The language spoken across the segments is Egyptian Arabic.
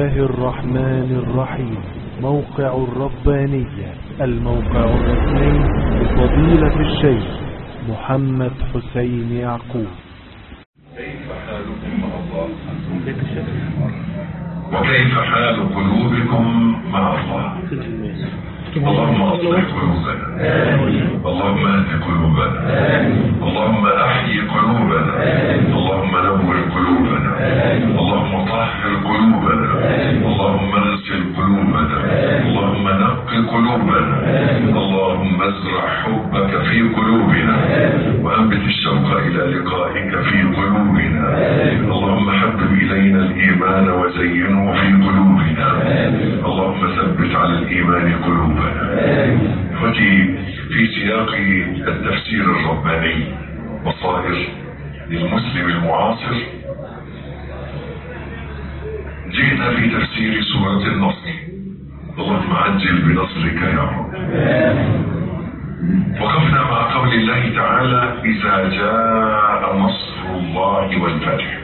الله الرحمن الرحيم موقع الربانية الموقع الرسمي لفضيلة الشيخ محمد حسين يعقوب كيف حالكم مع الله وكيف حال قلوبكم مع الله اللهم اصلح قلوبنا اللهم اهد قلوبنا اللهم احيي قلوبنا اللهم نور قلوبنا اللهم طهر قلوبنا اللهم اغسل قلوبنا اللهم نق قلوبنا اللهم ازرع حبك في قلوبنا وانبت الشوق الى لقائك في قلوبنا اللهم حبب الينا الايمان وزينه في قلوبنا اللهم ثبت على الايمان قلوبنا اخوتي في سياق التفسير الرباني بصائر للمسلم المعاصر جئنا في تفسير سورة النصر اللهم عجل بنصرك يا رب وقفنا مع قول الله تعالى إذا جاء نصر الله والفتح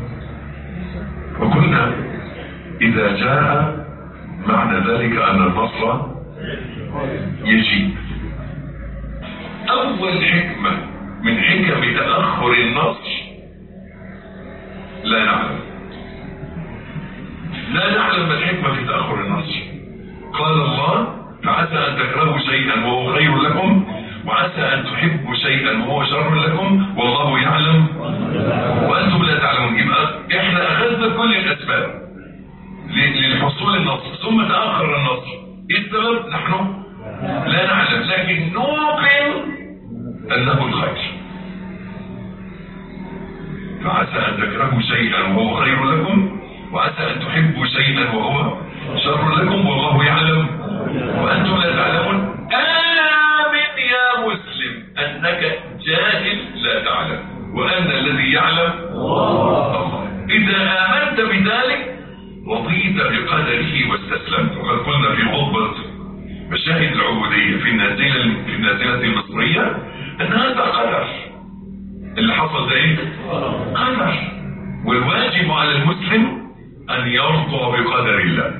وقلنا إذا جاء معنى ذلك أن النصر يجيب أول حكمة من حكم تأخر النصر لا نعلم لا نعلم ما الحكمة في تأخر النصر قال الله فعسى أن تكرهوا شيئا وهو خير لكم وعسى أن تحبوا شيئا وهو شر لكم والله يعلم وأنتم لا تعلمون يبقى إحنا أخذنا كل الأسباب للحصول النصر ثم تأخر النصر إيه السبب نحن لا نعلم لكن نوقن أنه الخير فعسى أن تكرهوا شيئا وهو خير لكم وعسى أن تحبوا شيئا وهو شر لكم والله يعلم وأنتم لا تعلمون آمن يا مسلم أنك جاهل لا تعلم وأن الذي يعلم الله إذا آمنت بذلك رضيت بقدره واستسلمت وقد قلنا في خطبة مشاهد العبودية في النازلة في النازلة المصرية أن هذا قدر اللي حصل ده ايه؟ قدر والواجب على المسلم أن يرضى بقدر الله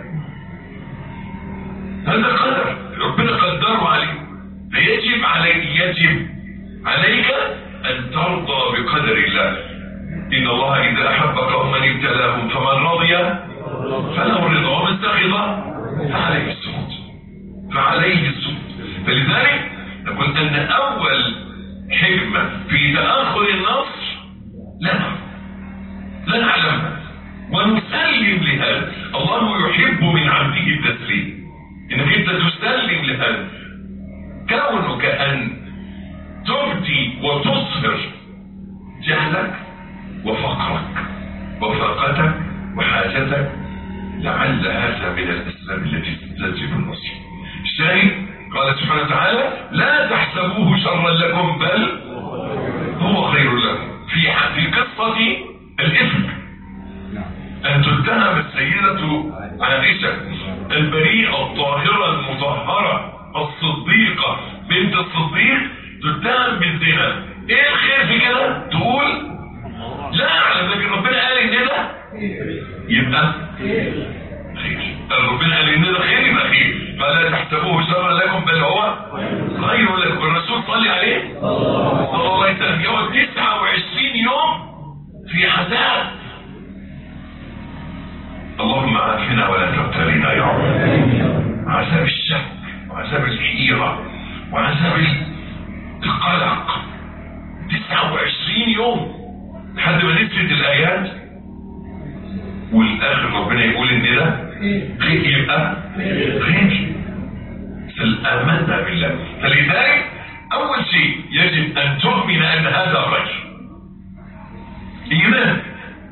هذا قدر ربنا قدره عليك فيجب عليك يجب عليك أن ترضى بقدر الله إن الله إذا أحب قوما ابتلاهم فمن رضي فله الرضا ومن سخط فعليه السخط فعليه السخط فلذلك نقول أن أول حكمة في تأخر النصر لا نعلم لا نعلمها ونسلم لهذا الله يحب من عبده التسليم انك انت تسلم لهذا كونك ان تبدي وتظهر جهلك وفقرك وفاقتك وحاجتك لعل هذا من الاسباب التي تستجب النصر الشاهد قال سبحانه وتعالى لا تحسبوه شرا لكم بل هو خير لكم في في قصه الافك أن تتهم السيدة عائشة البريئة الطاهرة المطهرة الصديقة بنت الصديق تتهم بالزنا ايه الخير في كده تقول لا اعلم لكن ربنا قال ان ده يبقى خير ربنا قال ان ده خير يبقى خير فلا تحسبوه شرا لكم بل هو خير لكم الرسول صلي عليه صلى الله عليه وسلم يقعد 29 يوم في عذاب اللهم عافنا ولا تبتلينا يا رب عذاب الشك وعذاب الحيرة وعذاب القلق 29 يوم لحد ما نزلت الآيات والآخر ربنا يقول إن ده خير يبقى خير فالآمنا بالله فلذلك أول شيء يجب أن تؤمن أن هذا خير إيمان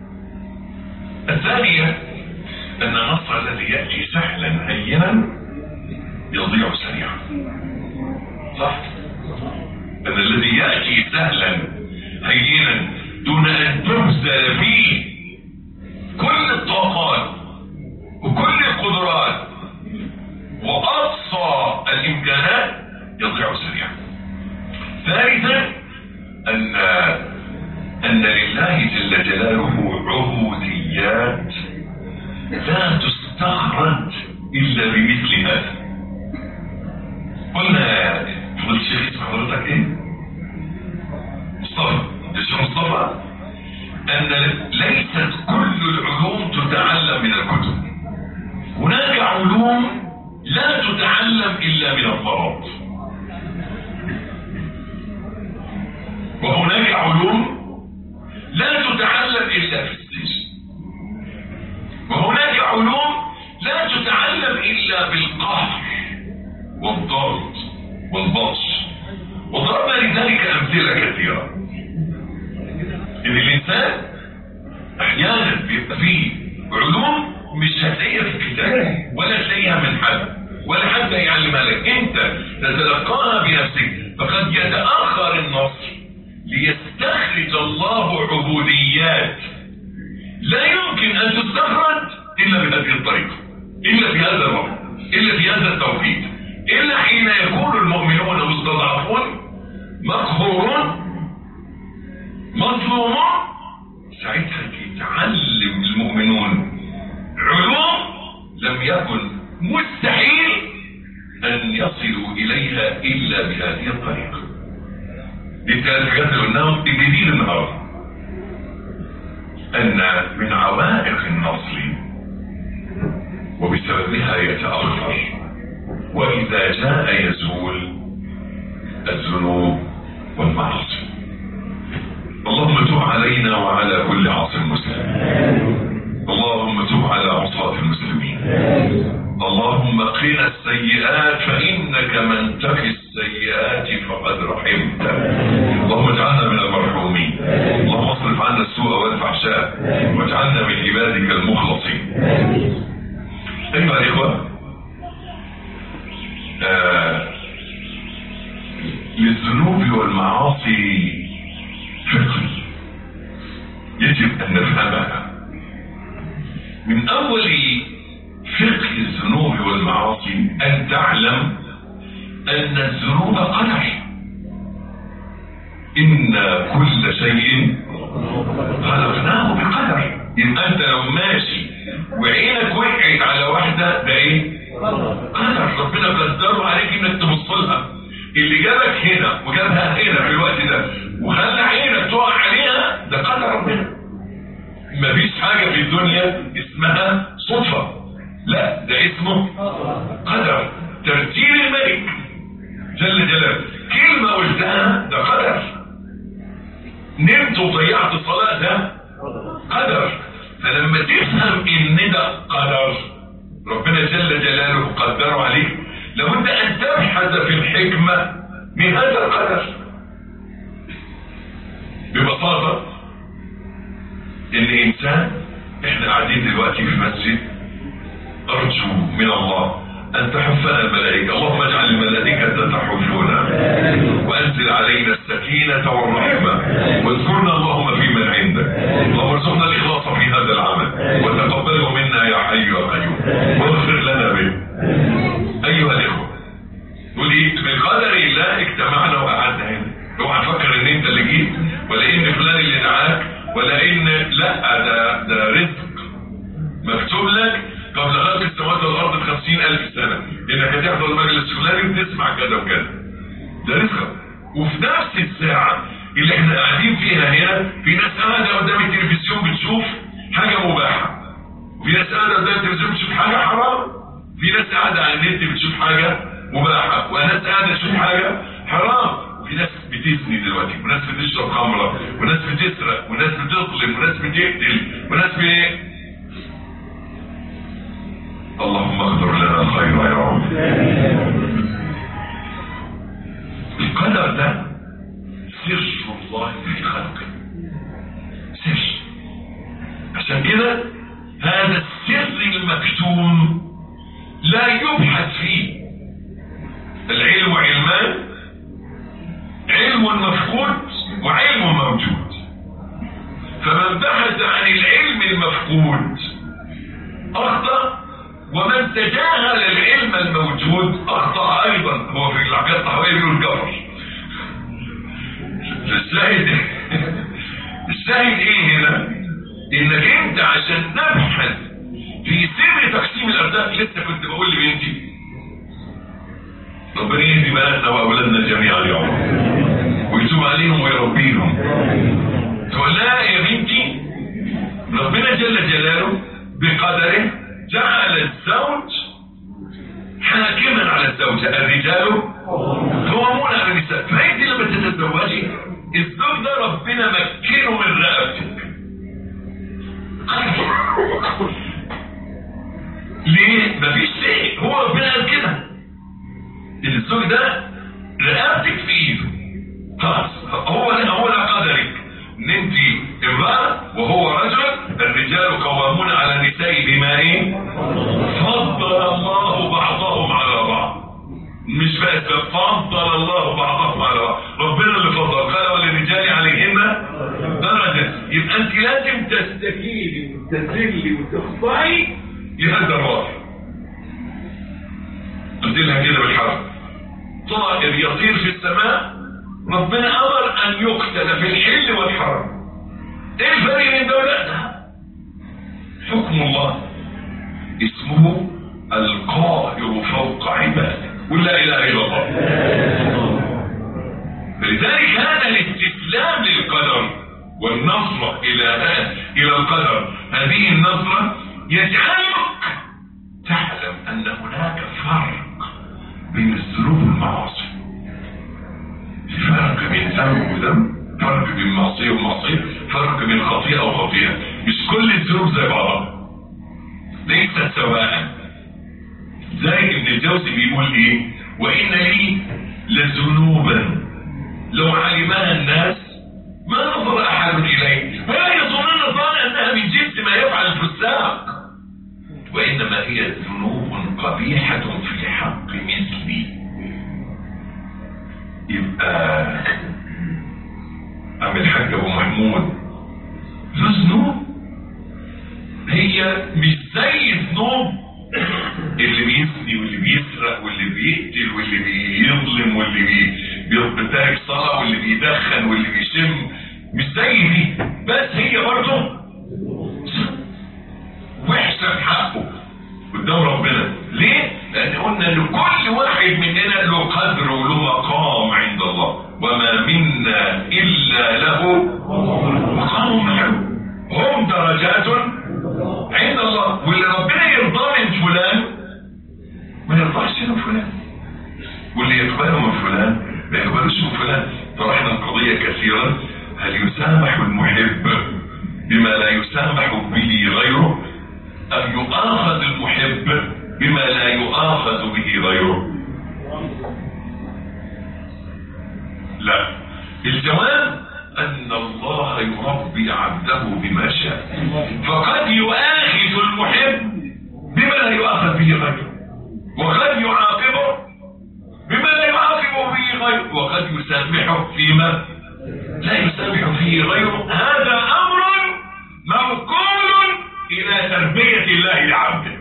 الثانية أن النصر الذي يأتي سهلا هينا يضيع سريعا صح أن الذي يأتي سهلا هينا دون أن تبذل فيه كل الطاقات وكل القدرات وأقصى الإمكانات يضيع سريعا ثالثا أن أن لله جل جلاله عبوديات لا تستطيع إلا بمثل هذا قلنا فضل الشيخ اسم حضرتك ايه مصطفى الشيخ مصطفى ان ليست كل العلوم تتعلم من الكتب هناك علوم لا تتعلم الا من الفرض وهناك علوم لا تتعلم الا في السجن وهناك علوم لا تتعلم الا بالقهر والضغط والبطش وضربنا لذلك امثله كثيره ان الانسان احيانا بيبقى فيه علوم مش هتلاقيها في الكتاب ولا تلاقيها من حد ولا حد يعلمها لك انت تتلقاها بنفسك فقد يتاخر النصر ليستخرج الله عبوديات لا يمكن ان تستخرج الا بهذه الطريقه الا في هذا الوقت الا في هذا التوقيت الا حين يكون المؤمنون مستضعفون مقهورون مظلومون ساعتها يتعلم المؤمنون علوم لم يكن مستحيل ان يصلوا اليها الا بهذه الطريقه دي الثلاث حاجات اللي قلناهم الجديد النهارده ان من عوائق النصر وبسببها يتاخر واذا جاء يزول الذنوب والمعاصي اللهم تب علينا وعلى كل عاصي مسلم اللهم تب على عصاة المسلمين اللهم قنا السيئات فإنك من تقي السيئات فقد رحمت اللهم اجعلنا من المرحومين اللهم اصرف عنا السوء والفحشاء واجعلنا من عبادك المخلصين أيها الإخوة آه للذنوب والمعاصي فقه يجب أن نفهمها من أول فقه الذنوب والمعاصي أن تعلم أن الذنوب قدر إن كل شيء خلقناه بقدر يبقى أنت لو ماشي وعينك وقعت على واحدة ده إيه؟ قدر ربنا قدره عليك إنك تبص لها اللي جابك هنا وجابها هنا في الوقت ده وخلى عينك تقع عليها ده قدر ربنا مفيش حاجة في الدنيا اسمها صدفة لا ده اسمه قدر ترتيب الملك جل جلاله كلمة قلتها ده قدر نمت وضيعت الصلاة ده قدر فلما تفهم ان ده قدر ربنا جل جلاله قدره عليك لابد ان تبحث في الحكمة من هذا القدر ببساطة ان انسان احنا قاعدين دلوقتي في مسجد ارجو من الله ان تحفنا الملائكة اللهم اجعل الملائكة تحفنا وانزل علينا السكينة والرحمة واذكرنا اللهم في من عندك اللهم ارزقنا الاخلاص في هذا العمل وتقبله منا يا حي يا قيوم واغفر لنا به ايها الاخوة تقول ايه بقدر الله اجتمعنا وقعدنا هنا اوعى تفكر ان انت اللي جيت ولا ان فلان اللي دعاك ولا ان لا ده ده رزق مكتوب لك قبل خلق السماوات والارض بخمسين الف سنة انك هتحضر المجلس الفلاني وتسمع كذا وكذا ده رزق وفي نفس الساعة اللي احنا قاعدين فيها هنا في ناس قاعدة قدام التلفزيون بتشوف حاجة مباحة وفي ناس قاعدة قدام التلفزيون بتشوف حاجة حرام في ناس قاعدة على النت بتشوف حاجة مباحة وناس قاعدة تشوف حاجة حرام في ناس بتزني دلوقتي وناس بتشرب خمرة وناس بتسرق وناس بتظلم وناس بتقتل وناس ب اللهم اغفر لنا الخير يا رب القدر ده سر الله في خلقه سر عشان كده هذا السر المكتوم لا يبحث فيه العلم علمان علم مفقود وعلم موجود فمن بحث عن العلم المفقود اخطأ ومن تجاهل العلم الموجود اخطأ ايضا هو في العقيدة الطحوية بيقول الجبر الشاهد الشاهد ايه هنا انك انت عشان تبحث في سر تقسيم الارزاق المنبر ده لسه كنت بقول لبنتي ربنا يهدي بناتنا واولادنا جميعا يا رب ويتوب عليهم ويربيهم تقول لها يا بنتي ربنا جل جلاله بقدره جعل الزوج حاكما على الزوجة الرجال قوامون على النساء فانت لما تتزوجي الزوج ده ربنا مكنه من رقبتك ليه؟ مفيش ليه هو ربنا قال كده الزوج ده رقبتك في ايده خلاص هو لا هو لا قدرك ان انت امرأة وهو رجل الرجال قوامون على النساء بما ايه فضل الله بعضهم على بعض مش بس فضل الله بعضهم على بعض ربنا اللي فضل قال وللرجال عليهن درجة يبقى انت لازم تستكيني وتذلي وتخضعي لهذا الراجل قلت لها كده بالحرف طائر يطير في السماء ربنا امر ان يقتل في الحل والحرم ايه الفرق بين دولة حكم الله اسمه القاهر فوق عباده قل لا اله الا الله لذلك هذا الاستسلام للقدر والنظرة الى الى القدر هذه النظرة يجعلك تعلم ان هناك فرق بين الذنوب والمعاصي في فرق بين ذنب وذنب فرق بين معصية ومعصية فرق بين خطيئة وخطيئة مش كل الذنوب زي بعضها ليست سواء زي ابن الجوزي بيقول ايه وان لي لذنوبا لو علمها الناس ما نظر احد اليه ولا يظنون ظن انها من جنس ما يفعل الفساق وانما هي ذنوب قبيحة في حق مثلي يبقى عم الحاج ابو محمود له ذنوب هي مش زي ذنوب اللي بيزني واللي بيسرق واللي بيقتل واللي بيظلم واللي بي- بيترك صلاة واللي بيدخن واللي بيشم مش زي دي بس هي برضه وحشة في حقه قدام ربنا ليه؟ لأن قلنا ان كل واحد مننا له قدر وله مقام عند الله وما منا إلا له مقام معلوم هم درجات عند الله واللي ربنا يرضى من فلان ما يرضاش من فلان واللي يقبله من فلان ما يقبلوش من فلان طرحنا القضية كثيرا هل يسامح المحب بما لا يسامح به غيره أم يؤاخذ المحب بما لا يؤاخذ به غيره لا الجواب أن الله يربي عبده بما شاء فقد يؤاخذ المحب بما لا يؤاخذ به غيره وقد يعاقبه بما لا يعاقب به غيره وقد يسامحه فيما لا يسامح فيه غيره هذا أمر موكول إلى تربية الله لعبده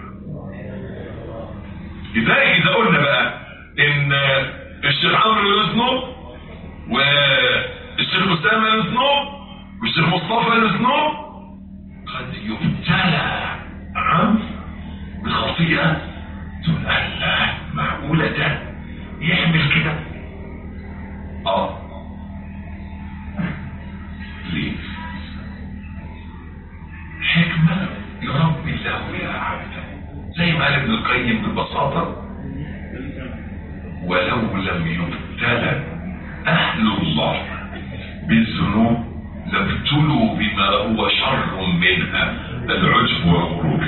لذلك إذا قلنا بقى إن الشيخ عمرو له ذنوب والشيخ أسامة له ذنوب والشيخ مصطفى له ذنوب قد يبتلى عم بخطيئة تقول الله معقولة ده يعمل كده اه ليه حكمة يربي الله بها عبده زي ما قال ابن القيم ببساطة ولو لم يبتلى أهل الله بالذنوب لابتلوا بما هو شر منها العجب والغرور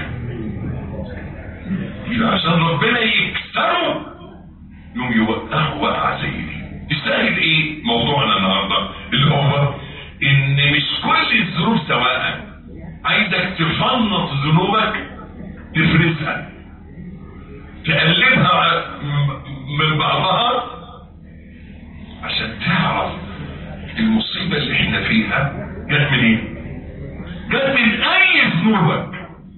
يبقى عشان ربنا يكسره يوم يوقعه وقع زي دي يستاهل ايه موضوعنا النهارده اللي هو ان مش كل الذنوب سواء عايزك تفنط ذنوبك تفرزها تقلبها م- من بعضها عشان تعرف المصيبة اللي احنا فيها جت من ايه جت من اي ذنوبك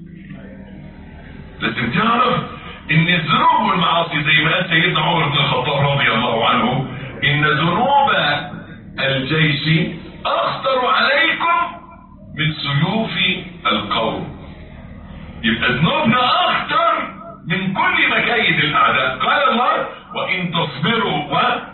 لازم تعرف ان الذنوب والمعاصي زي ما قال سيدنا عمر بن الخطاب رضي الله عنه ان ذنوب الجيش اخطر عليكم من سيوف القوم يبقى ذنوبنا اخطر من كل مكايد الاعداء قال الله وان تصبروا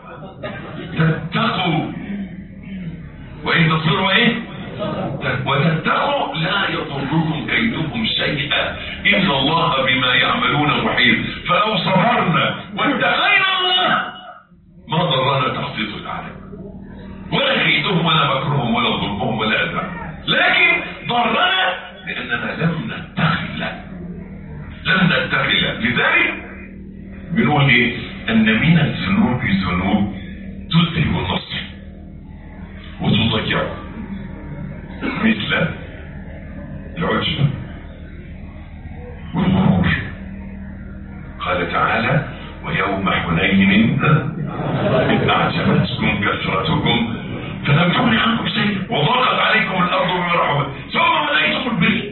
وتتقوا وان تصبروا ايه وتتقوا لا يضركم كيدهم شيئا ان الله بما يعملون محيط فلو صبرنا واتقينا الله ما ضرنا تخطيط الاعداء ولا كيدهم ولا مكرهم ولا ظلمهم ولا اذى لكن ضرنا لاننا لم نتقي الله لم نتقي الله لذلك بنقول ايه ان من الذنوب ذنوب تذهب النصر وتضيعه مثل العجب والغرور قال تعالى ويوم حنين إذ أعجبتكم كثرتكم فلم تغن عنكم شيء وضاقت عليكم الأرض بما رحبت ثم بدأتم البر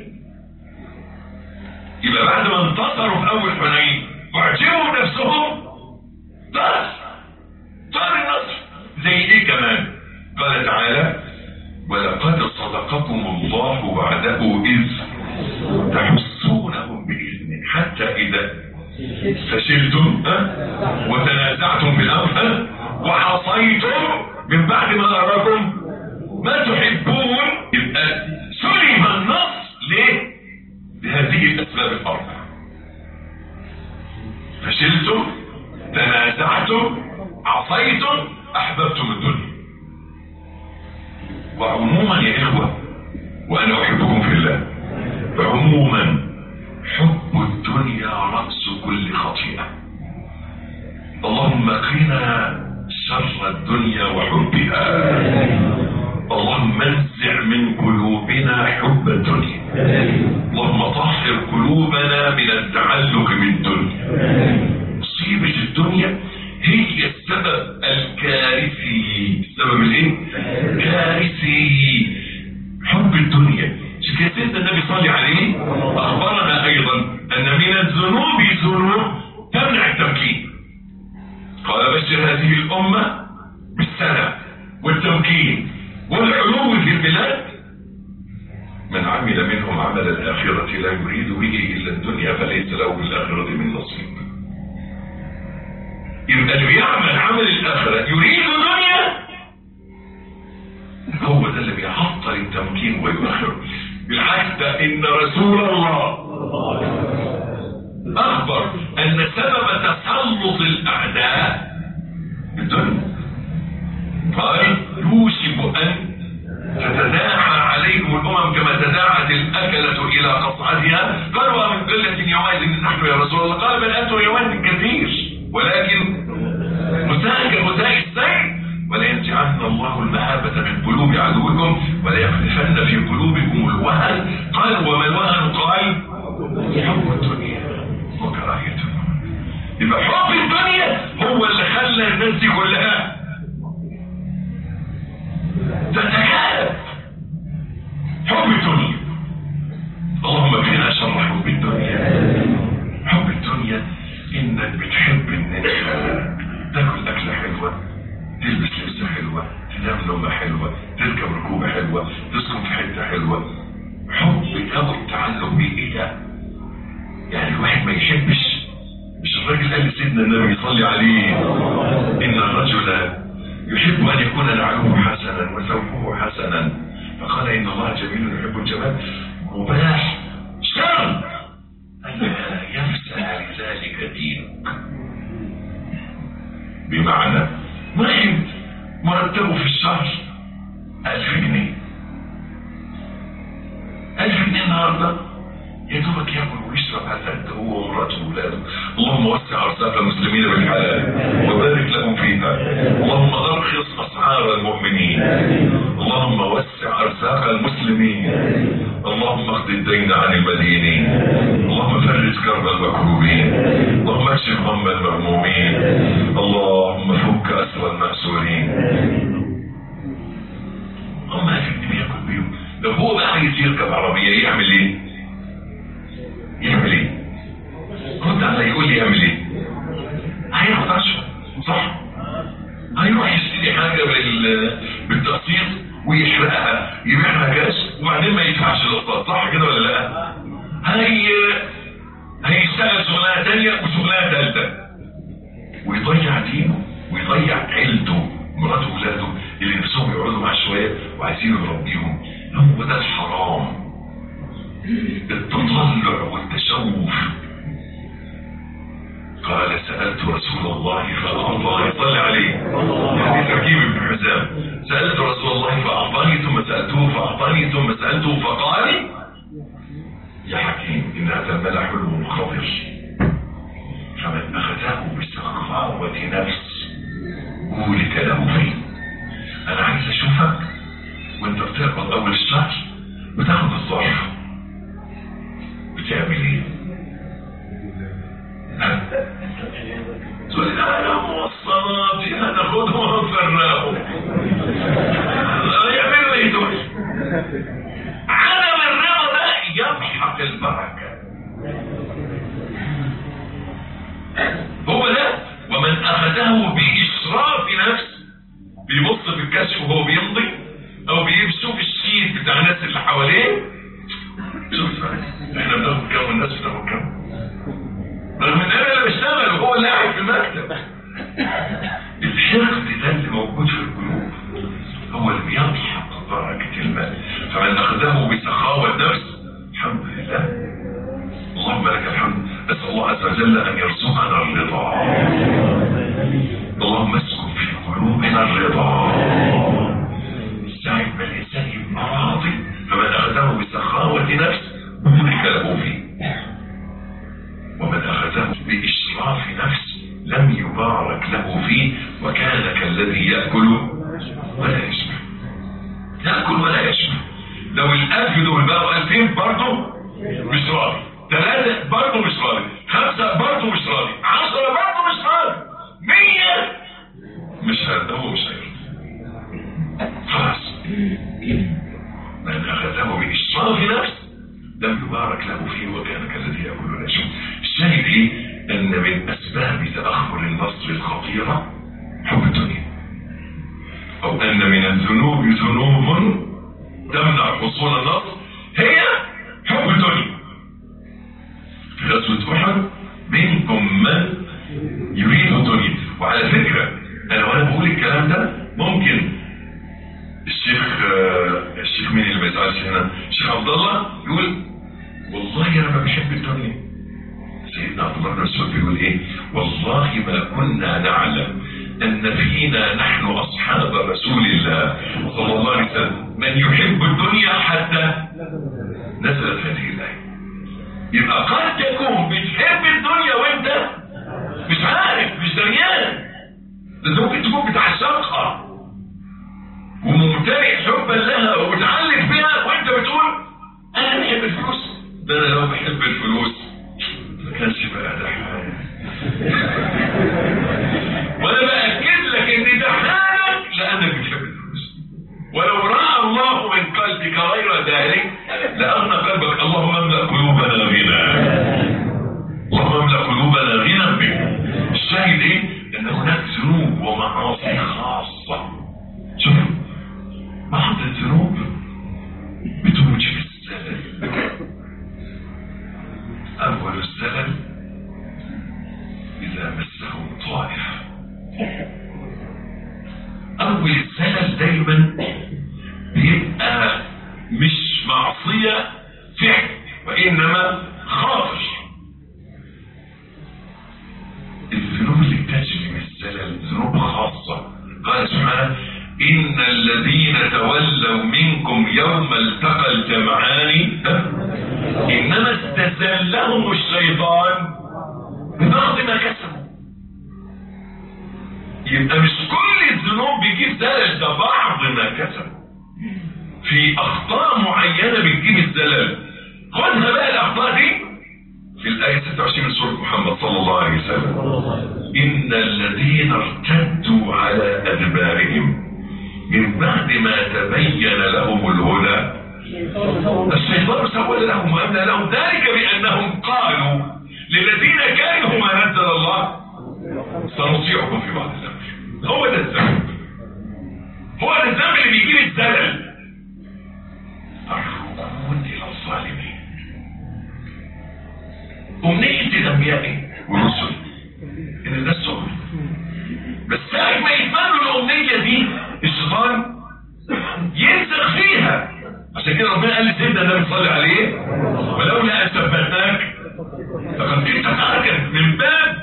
يبقى بعد ما انتصروا في أول حنين واعجبوا نفسهم بس صار النصر زي ايه كمان قال تعالى ولقد صدقكم الله وعده إذ تحسونهم بإذنه حتى إذا فشلتم ها؟ وتنازعتم في الأمر ها؟ وعصيتم من بعد ما أراكم ما تحبون يبقى سلم النص ليه؟ لهذه الأسباب الأربع فشلتم تنازعتم عصيتم أحببتم الدنيا وعموما يا إخوة وأنا أحبكم في الله عموما حب الدنيا رأس كل خطيئة اللهم قنا شر الدنيا وحبها اللهم انزع من قلوبنا حب الدنيا اللهم طهر قلوبنا من التعلق بالدنيا مصيبة الدنيا هي السبب الكارثي السبب الايه كارثي حب الدنيا عشان سيدنا النبي صلى عليه اخبرنا ايضا ان من الذنوب ذنوب تمنع التمكين قال بشر هذه الامه بالسلام والتمكين والعلو في البلاد من عمل منهم عمل الاخره لا يريد به الا الدنيا فليس له بالاخره من نصيب يبقى اللي بيعمل عمل الاخره يريد دنيا هو ده اللي بيعطل التمكين ويؤخره بالعكس ده ان رسول الله اخبر ان سبب تسلط الاعداء الدنيا قال يوشك ان تتداعى عليكم الامم كما تداعت الاكله الى قصعتها قال ومن قله يومئذ نحن يا رسول الله قال بل انتم يومئذ كثير ولكن مساء كمساء السيل ولينزعن الله المهابة من قلوب عدوكم وليقذفن في قلوبكم الوهن قال وما الوهن قال حب الدنيا وكراهية الموت يبقى حب الدنيا هو اللي خلى الناس دي كلها تتكالب حب الدنيا اللهم اكفنا شر حب الدنيا حب الدنيا انك بتحب ان انت تاكل اكله حلوه تلبس لبسه حلوه تنام نومه حلوه تركب ركوبه حلوه تسكن في حته حلوه حب قوي التعلق بالاله يعني الواحد ما يحبش مش الراجل قال لسيدنا النبي يصلي عليه ان الرجل يحب ان يكون نعله حسنا وثوبه حسنا فقال ان الله جميل يحب الجمال مباح شر ألا يفسد لذلك دينك بمعنى واحد مرتبه في الشهر ألف جنيه ألف جنيه النهاردة يا دوبك ياكل ويشرب على قد هو ومراته وولاده اللهم وسع ارزاق المسلمين بالحلال وبارك لهم فيها اللهم ارخص اسعار المؤمنين اللهم وسع ارزاق المسلمين اللهم اقض الدين عن المدينين اللهم فرج كرب المكروبين اللهم اكشف هم المهمومين اللهم فك اسر المأسورين هم اللي بياكل بيهم لو هو بقى عايز يركب عربيه يعمل ايه؟ يعمل ايه رد على يقول لي يعمل ايه هياخد عشرة صح هيروح يشتري حاجة بال... بالتقسيط ويحرقها يبيعها كاش وبعدين ما يدفعش الاقساط صح كده ولا لا هي هيشتغل شغلانه تانية وشغلانة تالتة ويضيع دينه ويضيع عيلته مراته وولاده اللي نفسهم يقعدوا معاه شوية وعايزين يربيهم هو ده الحرام التطلع والتشوف قال سألت رسول الله فأعطاني صلى عليه حديث حكيم بن حزام سألت رسول الله فأعطاني ثم سألته فأعطاني ثم سألته فقال يا حكيم إن هذا الملح حلم خطر فمن أخذه بسخاوة نفس بورك له فيه أنا عايز أشوفك وأنت بتقبض أول الشهر بتاخد الظرف بتعمل إيه؟ تقول انا موصلاتي هناخدهم ونفرقهم يعملوا ايه دول عدم الرضا ده يمحق البركه هو ده ومن اخذه باشراف نفس بيبص في الكشف وهو بيمضي او بيشوف الشيت بتاع الناس اللي حواليه شوف احنا بناخد كام والناس بتاخد كام رغم ان انا اللي بشتغل وهو اللي قاعد في المكتب الحقد ده اللي موجود في القلوب هو اللي بيمحق بركة المال فمن اخذه بسخاوة نفس الحمد لله اللهم لك الحمد اسال الله عز وجل ان يرزقنا الرضا اللهم اسكن في قلوبنا الرضا ساعة ما الانسان يبقى راضي فمن اخذه بسخاوة نفس بورك له فيه ومن أخذه بإشراف نفس لم يبارك له فيه وكان كالذي يأكل ولا يشبع يأكل ولا يشبع لو الألف دول بقوا ألفين برضه مش راضي ثلاثة برضه مش راضي خمسة برضه مش راضي عشرة برضه مش راضي مية مش هذا هو مش هيرضى خلاص من أخذه بإشراف نفس لم يبارك له فيه وكان كالذي يأكل ولا يشبع الشاهد ايه ان من اسباب تأخر النصر الخطيرة حب الدنيا او ان من الذنوب ذنوب تمنع حصول النصر هي حب الدنيا في غزوة احد منكم من يريد الدنيا وعلى فكرة انا وانا بقول الكلام ده ممكن الشيخ آه، الشيخ مين اللي ما يزعلش هنا الشيخ عبد الله يقول والله انا ما بحب الدنيا سيدنا عبد الله بن مسعود بيقول ايه والله ما كنا نعلم ان فينا نحن اصحاب رسول الله صلى الله عليه وسلم من يحب الدنيا حتى نزلت هذه الايه يبقى قد تكون بتحب الدنيا وانت مش عارف مش دريان ده ممكن تكون بتعشقها وممتلئ حبا لها ومتعلق بها وانت بتقول انا بحب الفلوس ده انا لو بحب الفلوس ما كانش بقى ده حال وانا باكد لك ان ده حالك لانك بتحب الفلوس ولو راى الله من قلبك غير ذلك لاغنى قلبك اللهم املا قلوبنا غنى اللهم املا قلوبنا غنى بك الشاهد ايه ان هناك ذنوب ومعاصي خاصه شوف بعض الذنوب بتوجب الزلل أول الزلل إذا مسه طائف أول الزلل دايما بيبقى مش معصية فعل وإنما خاطر الذنوب اللي بتجري الزلل ذنوب خاصة قال سبحانه إن الذين تولوا منكم يوم التقى الجمعان إنما استزلهم الشيطان ببعض ما كسبوا يبقى مش كل الذنوب بيجيب زلل ده بعض ما كسبوا في أخطاء معينة بتجيب الزلل خدها بقى الأخطاء دي في الآية 26 من سورة محمد صلى الله عليه وسلم إن الذين ارتدوا على أدبارهم من بعد ما تبين لهم الهدى الشيطان سول لهم وأملى لهم ذلك بأنهم قالوا للذين كرهوا ما نزل الله سنطيعكم في بعض الأمر هو ده الذنب هو ده الذنب اللي بيجيب الزلل الركون إلى الظالمين أمنية الأنبياء إيه؟ ورسل ان ده السؤال بس ساعة ما يتمنوا الأمنية دي الشيطان ينسخ فيها عشان كده ربنا قال لسيدنا النبي صلى عليه ولولا أن ثبتناك فقد كنت تركا من باب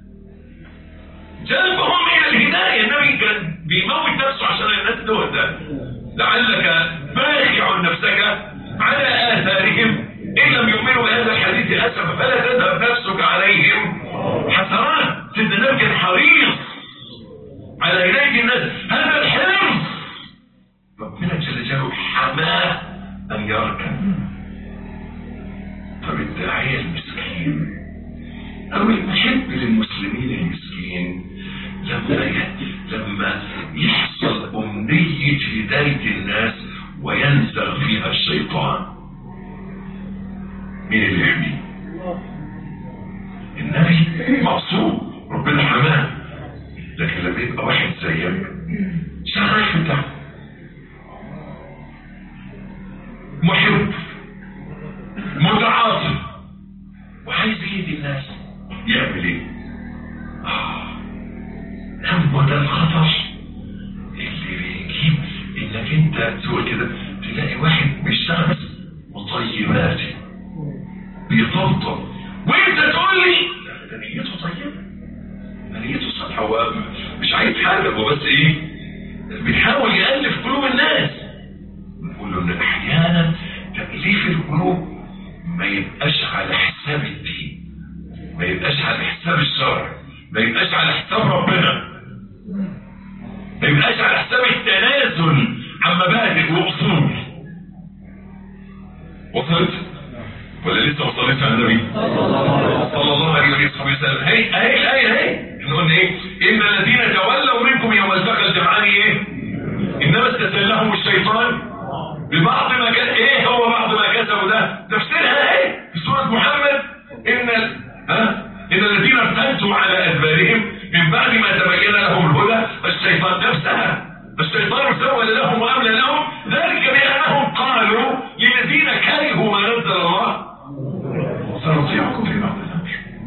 جلبهم إلى الهداية النبي كان بيموت نفسه عشان الناس تهدى لعلك باخع نفسك على آثارهم إن لم يؤمنوا بهذا الحديث أسفا فلا تذهب نفسك عليهم حسرات سيدنا النبي كان حريص على هداية الناس هذا الحرص ربنا جل جلاله حماه أن يركن طب الداعية المسكين أو المحب للمسلمين المسكين لما لما يحصل أمنية هداية الناس وينزغ فيها الشيطان مين اللي يحميه؟ النبي معصوم ربنا حماه لكن لما يبقى واحد زيك شغال في الدعوة محب متعاطف وعايز يهدي الناس يعمل ايه؟ آه. هو ده الخطر اللي بيجيب انك انت تقول كده تلاقي واحد بيشتغل مطيباتي بيطبطب وانت تقول لي لا ده نيته طيبه ده نيته صالحه هو مش عايز حاجه هو بس ايه بيحاول يالف قلوب الناس نقول له ان احيانا تاليف القلوب ما يبقاش على حساب الدين ما يبقاش على حساب الشرع ما يبقاش على حساب ربنا ما يبقاش على حساب التنازل عن مبادئ واصول وصلت ولا لسه وصلت على النبي صلى الله عليه وسلم هي هي الايه هي احنا قلنا ايه ان الذين تولوا منكم يوم التقى الجمعان ايه انما استزلهم الشيطان ببعض ما كان ايه هو بعض ما كسبوا ده تفسيرها ايه في سوره محمد ان ال... ها ان الذين ارتدوا على ادبارهم من بعد ما تبين لهم الهدى الشيطان نفسها الشيطان سول لهم واملى لهم ذلك بانهم قالوا للذين كرهوا ما نزل الله سنطيعكم في بعض الامر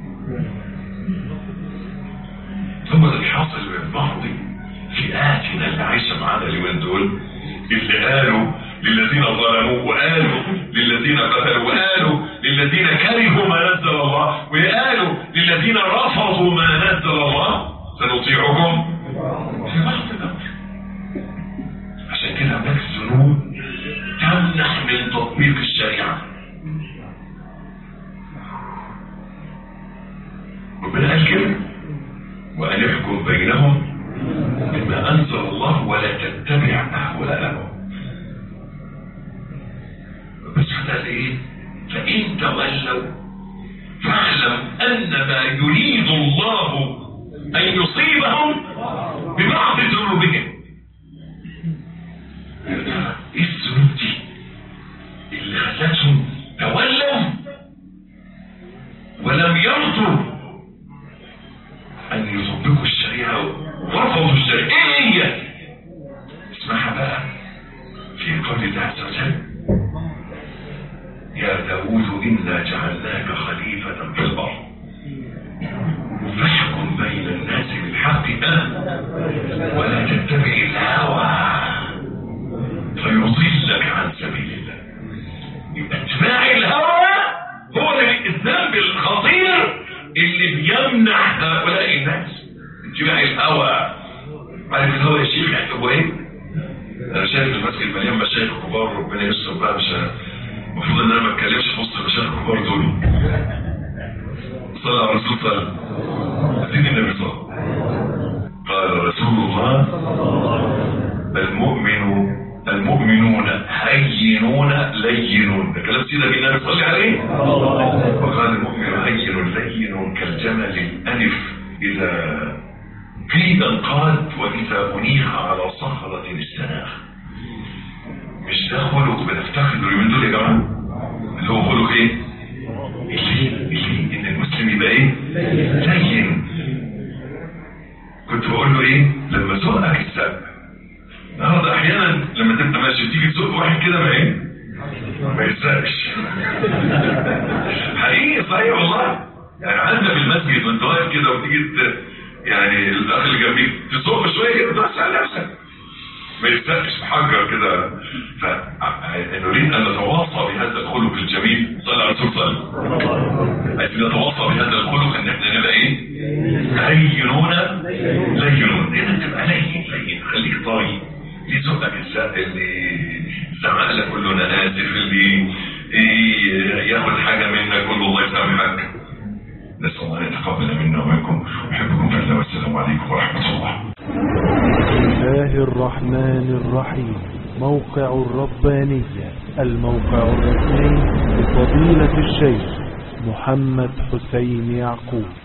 ثم الحاصل من بعض فئاتنا اللي عايشه معانا اليومين دول اللي قالوا للذين ظلموا وقالوا للذين قتلوا وقالوا للذين كرهوا ما نزل الله وقالوا للذين رفضوا ما نزل الله سنطيعكم في بعض الامر عشان كده هناك ذنوب تمنح من تطبيق الشريعه ربنا قال كده وأن يحكم بينهم بما أنزل الله ولا تتبع أهواءهم بس قال إيه فإن تولوا فاعلم أن ما يريد الله أن يصيبهم ببعض ذنوبهم إيه الذنوب دي اللي خلتهم تولوا ولم يرضوا أن يطبقوا الشريعة ورفضوا الشريعة إيه هي؟ اسمعها بقى في قول الله عز وجل يا داود إنا جعلناك خليفة في الأرض فاحكم بين الناس بالحق ولا تتبع الهوى فيضلك عن سبيل الله يبقى اتباع الهوى هو الذنب الخطير اللي بيمنع هؤلاء الناس اتباع الهوى عارف الهوى يا شيخ يحسبوا ايه؟ انا شايف المسجد مليان مشايخ كبار ربنا يستر بقى مش المفروض ان انا ما اتكلمش في وسط المشايخ الكبار دول صلى على الرسول صلى سيدي النبي صلى قال رسول الله المؤمن المؤمنون هينون لينون ده كلام سيدنا النبي صلى عليه وقال المؤمن هين لين كالجمل الألف إذا قيل انقاد وإذا أنيخ على صخرة السناخ مش ده خلق بنفتخر اليومين دول يا جماعة اللي هو خلق ايه؟ اللي اللي ان المسلم يبقى ايه؟ لين كنت بقول له ايه؟ لما سوقك السقف النهارده احيانا لما تبقى ماشي تيجي تزق واحد كده ما ايه ما يسرقش حقيقي صحيح والله يعني عندنا في المسجد وانت واقف كده وتيجي ت- يعني الاخ اللي جنبيك تزق شويه كده توسع على نفسك ما يستقش بحجر كده فنريد ان نتواصى بهذا الخلق الجميل صلى على رسول صلى عايزين نتواصى بهذا الخلق ان احنا نبقى ايه لينون لينون ان تبقى لين لين خليك طري اللي يزقك الزق اللي زعق لك قول له انا اسف اللي إيه ياخد حاجه منك قول له الله يسامحك نسال الله ان يتقبل منا ومنكم احبكم في الله والسلام عليكم ورحمه الله بسم الله الرحمن الرحيم موقع الربانية الموقع الرسمي لفضيلة الشيخ محمد حسين يعقوب